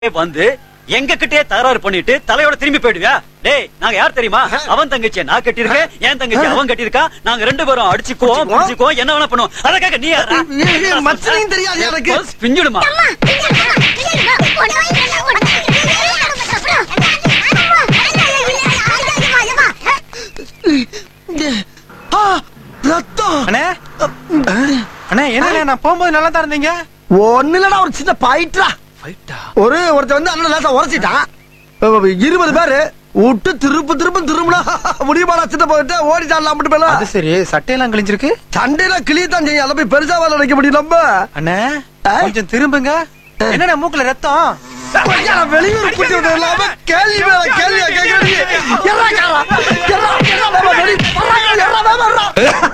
வந்து எங்க கிட்டே தகராறு பண்ணிட்டு தலையோட திரும்பி போயிடுவியா டேய் நாங்க யார் தெரியுமா அவன் தங்கச்சியை நான் கட்டியிருக்கேன் என் தங்கச்சி அவன் கட்டியிருக்கா நாங்க ரெண்டு பேரும் அடிச்சுக்குவோம் அடிச்சுக்குவோம். பிடிச்சுக்குவோம் என்ன வேணா பண்ணுவோம் அதற்காக நீ யாரா? ஏய், ஏய், மச்சனையும் தெரியாது எனக்கு. பஸ் பிஞ்சிடுமா ஆ, ரத்தம் அண்ணே அண்ணே என்ன நான் போகும்போது நல்லா தான் இருந்தீங்க ஒண்ணு இல்லடா ஒரு சின்ன பாயிட்டா ஃபைட்டா ஒரு ஒருத்தன் வந்து அண்ணன் லேசா உரைச்சிட்டான் இருபது பேரு விட்டு திருப்பு திரும்ப திரும்பினா முடியுமாடா சின்ன போயிட்டு ஓடிட்டான்லாம் மட்டும் பேல அது சரி சட்டையெல்லாம் கிழிஞ்சிருக்கு சண்டையில கிளியத்தான் செய்யும் அதை போய் பெருசா வேலை வைக்க முடியும் நம்ம அண்ணே ஆ? கொஞ்சம் திரும்புங்க என்னண்ணே மூக்குல ரத்தம் ஐயா, நான் வெளியூர் கூட்டி விட்டு இல்லாம கேள்வி மேல கேள்வியா கேட்கறது